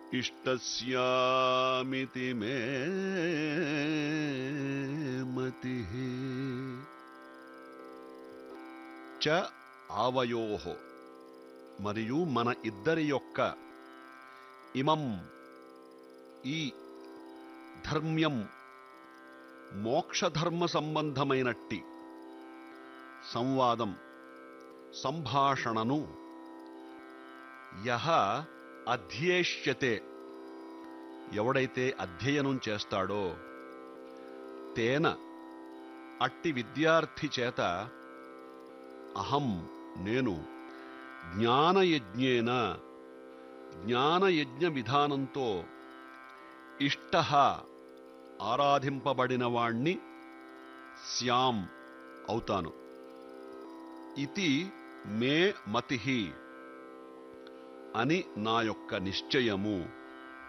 ఇష్టస్యామితి మే మతి చ ఆవయోహో మరియు మన ఇద్దరి యొక్క ఇమం ఈ ధర్మ్యం మోక్షధర్మ సంబంధమైనట్టి సంవాదం సంభాషణను యహ అధ్యేష్యతే ఎవడైతే అధ్యయనం చేస్తాడో తేన అట్టి విద్యార్థి చేత అహం నేను జ్ఞానయజ్ఞేన జ్ఞానయజ్ఞ విధానంతో ఇష్ట ఆరాధింపబడినవాణ్ణి శ్యాం అవుతాను ఇది మే మతి అని నా యొక్క నిశ్చయము